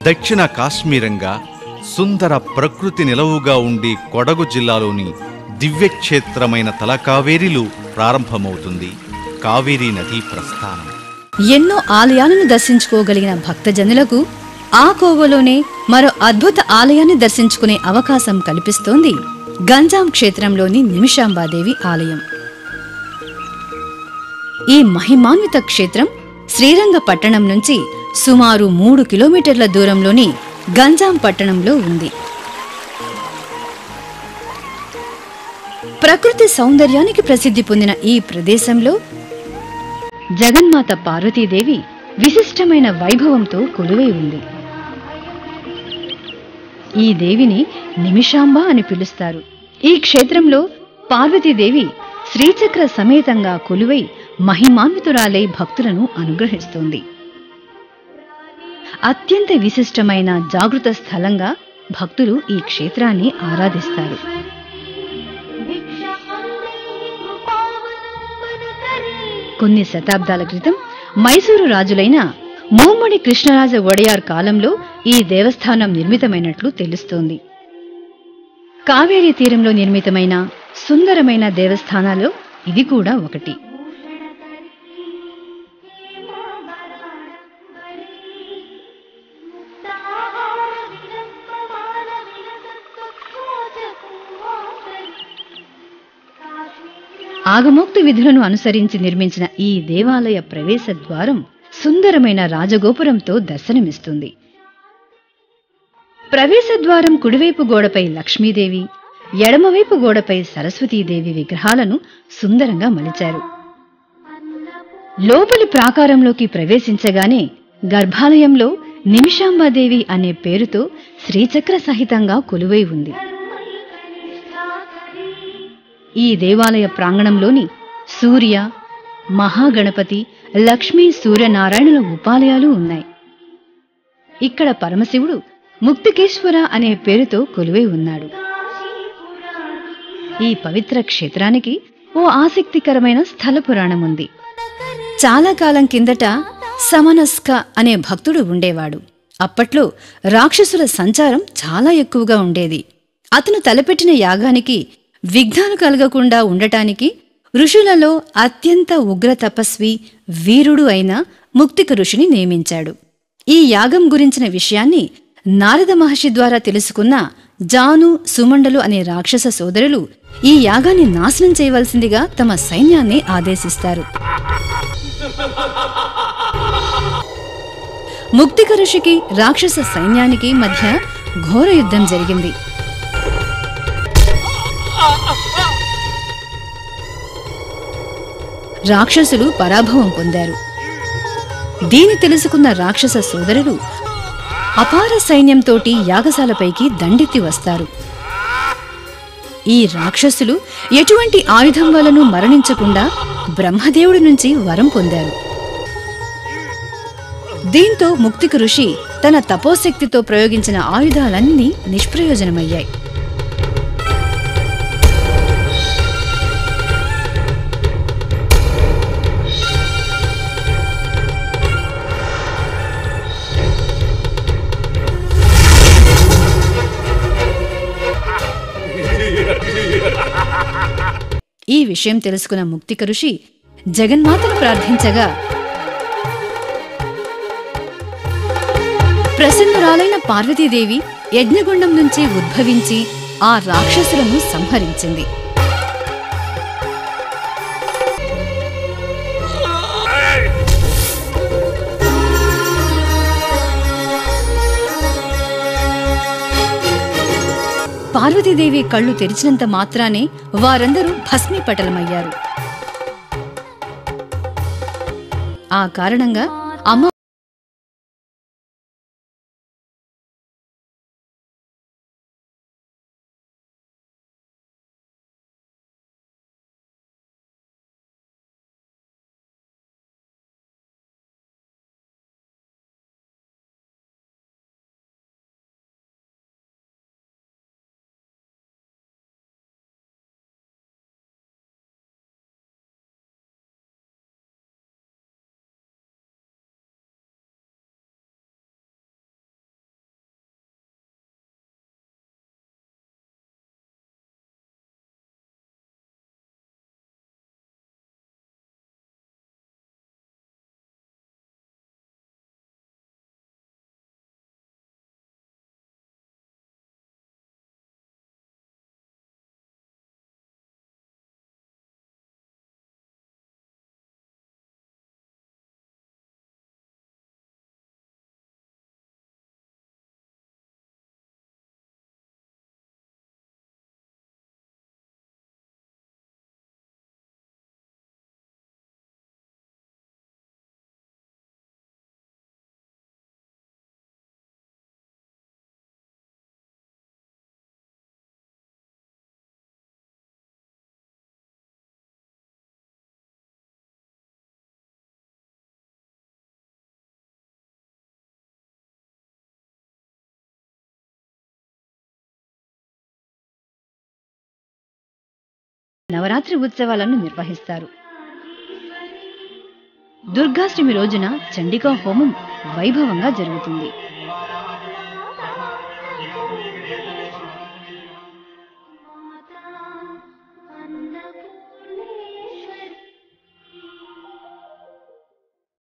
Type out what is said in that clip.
దక్షిణ కాశ్మీరంగా సుందర ప్రకృతి నిలవుగా ఉండి కొడగు జిల్లాలోని దివ్యక్షేత్రమైన తలకావేరిలో ప్రారంభమవుతుంది కావేరీ నదీ ప్రస్థానం ఎన్నో ఆలయాలను దర్శించుకోగలిగిన భక్తజనులకు ఆ కోవలోనే మరో అద్భుత ఆలయాన్ని దర్శించుకునే అవకాశం కల్పిస్తోంది గంజాం క్షేత్రంలోని నిమిషాంబాదేవి ఆలయం ఈ మహిమాన్విత క్షేత్రం శ్రీరంగ పట్టణం నుంచి సుమారు మూడు కిలోమీటర్ల దూరంలోని గంజాం పట్టణంలో ఉంది ప్రకృతి సౌందర్యానికి ప్రసిద్ధి పొందిన ఈ ప్రదేశంలో జగన్మాత పార్వతీదేవి విశిష్టమైన వైభవంతో కొలువై ఉంది ఈ దేవిని నిమిషాంబ అని పిలుస్తారు ఈ క్షేత్రంలో పార్వతీదేవి శ్రీచక్ర సమేతంగా కొలువై మహిమాన్వితురాలై భక్తులను అనుగ్రహిస్తోంది అత్యంత విశిష్టమైన జాగృత స్థలంగా భక్తులు ఈ క్షేత్రాన్ని ఆరాధిస్తారు కొన్ని శతాబ్దాల క్రితం మైసూరు రాజులైన మూమ్మడి కృష్ణరాజ ఒడయార్ కాలంలో ఈ దేవస్థానం నిర్మితమైనట్లు తెలుస్తోంది కావేరీ తీరంలో నిర్మితమైన సుందరమైన దేవస్థానాల్లో ఇది కూడా ఒకటి ఆగమోక్త విధులను అనుసరించి నిర్మించిన ఈ దేవాలయ ప్రవేశ ద్వారం సుందరమైన రాజగోపురంతో దర్శనమిస్తుంది ప్రవేశ ద్వారం కుడివైపు గోడపై లక్ష్మీదేవి ఎడమవైపు గోడపై సరస్వతీదేవి విగ్రహాలను సుందరంగా మలిచారు లోపలి ప్రాకారంలోకి ప్రవేశించగానే గర్భాలయంలో నిమిషాంబాదేవి అనే పేరుతో శ్రీచక్ర సహితంగా కొలువై ఉంది ఈ దేవాలయ ప్రాంగణంలోని సూర్య మహాగణపతి లక్ష్మీ సూర్యనారాయణుల ఉపాలయాలు ఉన్నాయి ఇక్కడ పరమశివుడు ముక్తికేశ్వర అనే పేరుతో కొలువై ఉన్నాడు ఈ పవిత్ర క్షేత్రానికి ఓ ఆసక్తికరమైన స్థల పురాణం ఉంది చాలా కాలం కిందట సమనస్క అనే భక్తుడు ఉండేవాడు అప్పట్లో రాక్షసుల సంచారం చాలా ఎక్కువగా ఉండేది అతను తలపెట్టిన యాగానికి విఘ్నాలు కలగకుండా ఉండటానికి ఋషులలో అత్యంత ఉగ్ర తపస్వి వీరుడు అయిన ముక్తిక ఋషిని నియమించాడు ఈ యాగం గురించిన విషయాన్ని నారద మహర్షి ద్వారా తెలుసుకున్న జాను సుమండలు అనే రాక్షస సోదరులు ఈ యాగాన్ని నాశనం చేయవలసిందిగా తమ సైన్యాన్ని ఆదేశిస్తారు ముక్తిక ఋషికి రాక్షస సైన్యానికి మధ్య ఘోర యుద్ధం జరిగింది రాక్షసులు పరాభవం పొందారు దీని తెలుసుకున్న రాక్షస సోదరులు అపార సైన్యంతోటి యాగశాలపైకి దండెత్తి వస్తారు ఈ రాక్షసులు ఎటువంటి ఆయుధం వలను మరణించకుండా బ్రహ్మదేవుడి నుంచి వరం పొందారు దీంతో ముక్తిక ఋషి తన తపోశక్తితో ప్రయోగించిన ఆయుధాలన్నీ నిష్ప్రయోజనమయ్యాయి ఈ విషయం తెలుసుకున్న ముక్తిక ఋషి జగన్మాతను ప్రార్థించగా ప్రసన్నురాలైన పార్వతీదేవి యజ్ఞగుండం నుంచి ఉద్భవించి ఆ రాక్షసులను సంహరించింది పార్వతీదేవి కళ్ళు తెరిచినంత మాత్రానే వారందరూ భస్మీపటలమయ్యారు ఆ కారణంగా అమ్మ నవరాత్రి ఉత్సవాలను నిర్వహిస్తారు దుర్గాష్టమి రోజున చండికా హోమం వైభవంగా జరుగుతుంది